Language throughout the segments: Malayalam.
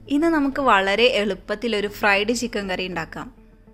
ഇന്ന് നമുക്ക് വളരെ എളുപ്പത്തിൽ ഒരു ഫ്രൈഡ് ചിക്കൻ കറി ഉണ്ടാക്കാം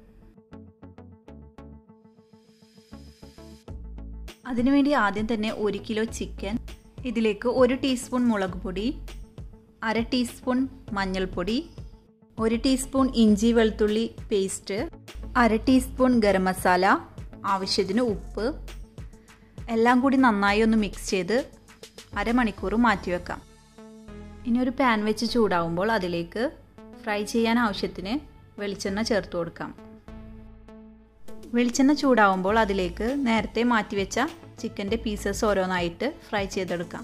അതിനുവേണ്ടി ആദ്യം തന്നെ ഒരു കിലോ ചിക്കൻ ഇതിലേക്ക് ഒരു ടീസ്പൂൺ മുളക് പൊടി അര ടീസ്പൂൺ മഞ്ഞൾപ്പൊടി ഒരു ടീസ്പൂൺ ഇഞ്ചി വെളുത്തുള്ളി പേസ്റ്റ് അര ടീസ്പൂൺ ഗരം മസാല ആവശ്യത്തിന് ഉപ്പ് എല്ലാം കൂടി നന്നായി ഒന്ന് മിക്സ് ചെയ്ത് അരമണിക്കൂർ മാറ്റിവെക്കാം ഇനി ഒരു പാൻ വെച്ച് ചൂടാവുമ്പോൾ അതിലേക്ക് ഫ്രൈ ചെയ്യാൻ ആവശ്യത്തിന് വെളിച്ചെണ്ണ ചേർത്ത് കൊടുക്കാം വെളിച്ചെണ്ണ ചൂടാവുമ്പോൾ അതിലേക്ക് നേരത്തെ മാറ്റിവെച്ച ചിക്കൻ്റെ പീസസ് ഓരോന്നായിട്ട് ഫ്രൈ ചെയ്തെടുക്കാം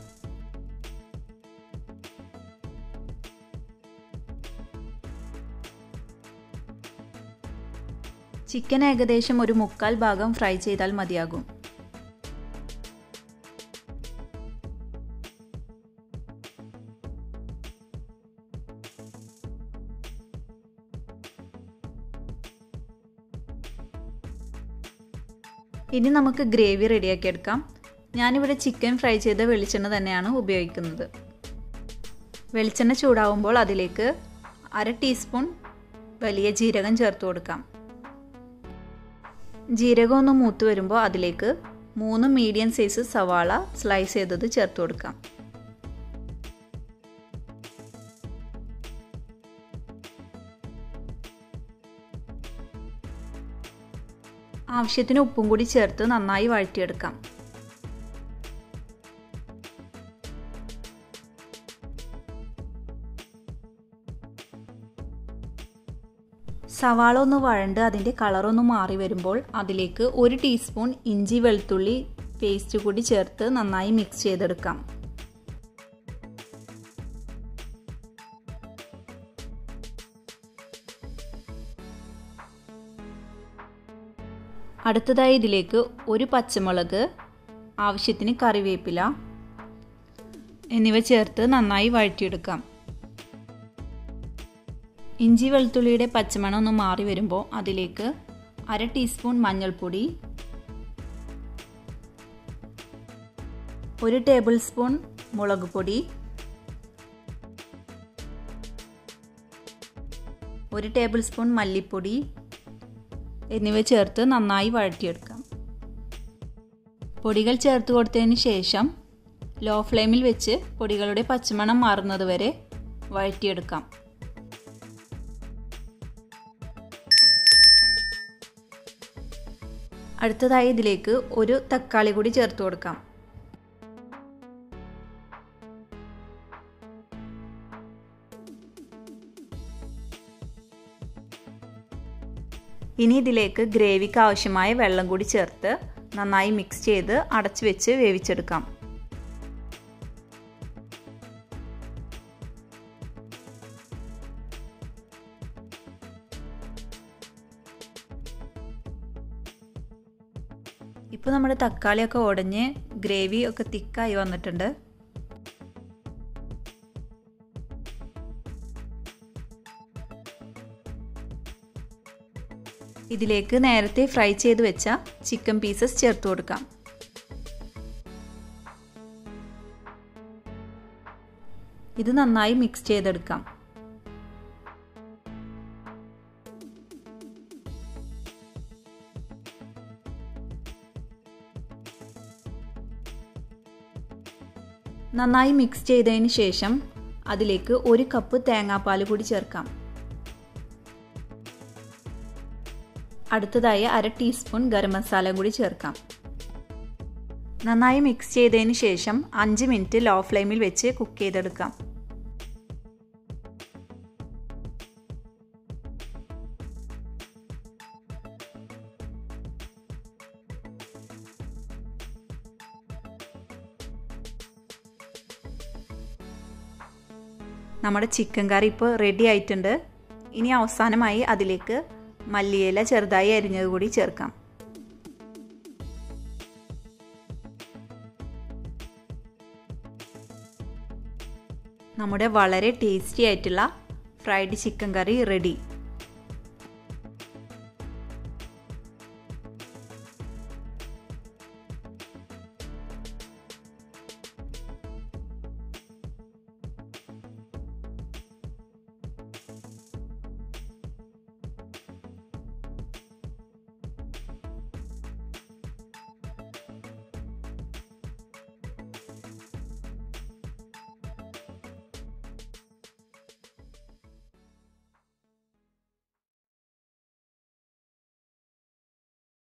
ചിക്കൻ ഏകദേശം ഒരു മുക്കാൽ ഭാഗം ഫ്രൈ ചെയ്താൽ മതിയാകും ഇനി നമുക്ക് ഗ്രേവി റെഡിയാക്കി എടുക്കാം ഞാനിവിടെ ചിക്കൻ ഫ്രൈ ചെയ്ത വെളിച്ചെണ്ണ തന്നെയാണ് ഉപയോഗിക്കുന്നത് വെളിച്ചെണ്ണ ചൂടാവുമ്പോൾ അതിലേക്ക് അര ടീസ്പൂൺ വലിയ ജീരകം ചേർത്ത് കൊടുക്കാം ജീരകം ഒന്ന് മൂത്ത് വരുമ്പോൾ അതിലേക്ക് മൂന്ന് മീഡിയം സൈസ് സവാള സ്ലൈസ് ചെയ്തത് ചേർത്ത് കൊടുക്കാം ആവശ്യത്തിന് ഉപ്പും കൂടി ചേർത്ത് നന്നായി വഴറ്റിയെടുക്കാം സവാള ഒന്ന് വഴണ്ട് അതിൻ്റെ കളറൊന്ന് മാറി വരുമ്പോൾ അതിലേക്ക് ഒരു ടീസ്പൂൺ ഇഞ്ചി വെളുത്തുള്ളി പേസ്റ്റ് കൂടി ചേർത്ത് നന്നായി മിക്സ് ചെയ്തെടുക്കാം അടുത്തതായി ഇതിലേക്ക് ഒരു പച്ചമുളക് ആവശ്യത്തിന് കറിവേപ്പില എന്നിവ ചേർത്ത് നന്നായി വഴറ്റിയെടുക്കാം ഇഞ്ചി വെളുത്തുള്ളിയുടെ പച്ചമണം ഒന്ന് മാറി വരുമ്പോൾ അതിലേക്ക് അര ടീസ്പൂൺ മഞ്ഞൾപ്പൊടി ഒരു ടേബിൾ സ്പൂൺ മുളക് പൊടി ഒരു ടേബിൾ സ്പൂൺ മല്ലിപ്പൊടി എന്നിവ ചേർത്ത് നന്നായി വഴറ്റിയെടുക്കാം പൊടികൾ ചേർത്ത് കൊടുത്തതിന് ശേഷം ലോ ഫ്ലെയിമിൽ വെച്ച് പൊടികളുടെ പച്ചമണം മാറുന്നത് വരെ വഴറ്റിയെടുക്കാം അടുത്തതായി ഇതിലേക്ക് ഒരു തക്കാളി കൂടി ചേർത്ത് കൊടുക്കാം ഇനി ഇതിലേക്ക് ഗ്രേവിക്ക് ആവശ്യമായ വെള്ളം കൂടി ചേർത്ത് നന്നായി മിക്സ് ചെയ്ത് അടച്ചു വെച്ച് വേവിച്ചെടുക്കാം ഇപ്പോൾ നമ്മുടെ തക്കാളിയൊക്കെ ഉടഞ്ഞ് ഗ്രേവി ഒക്കെ തിക്കായി വന്നിട്ടുണ്ട് ഇതിലേക്ക് നേരത്തെ ഫ്രൈ ചെയ്ത് വെച്ച ചിക്കൻ പീസസ് ചേർത്ത് കൊടുക്കാം ഇത് നന്നായി മിക്സ് ചെയ്തെടുക്കാം നന്നായി മിക്സ് ചെയ്തതിന് ശേഷം അതിലേക്ക് ഒരു കപ്പ് തേങ്ങാപ്പാൽ കൂടി ചേർക്കാം അടുത്തതായി അര ടീസ്പൂൺ ഗരം മസാല കൂടി ചേർക്കാം നന്നായി മിക്സ് ചെയ്തതിന് ശേഷം അഞ്ച് മിനിറ്റ് ലോ ഫ്ലെയിമിൽ വെച്ച് കുക്ക് ചെയ്തെടുക്കാം നമ്മുടെ ചിക്കൻ കറി ഇപ്പോൾ റെഡി ആയിട്ടുണ്ട് ഇനി അവസാനമായി അതിലേക്ക് മല്ലിയില ചെറുതായി അരിഞ്ഞത് കൂടി ചേർക്കാം നമ്മുടെ വളരെ ടേസ്റ്റി ആയിട്ടുള്ള ഫ്രൈഡ് ചിക്കൻ കറി റെഡി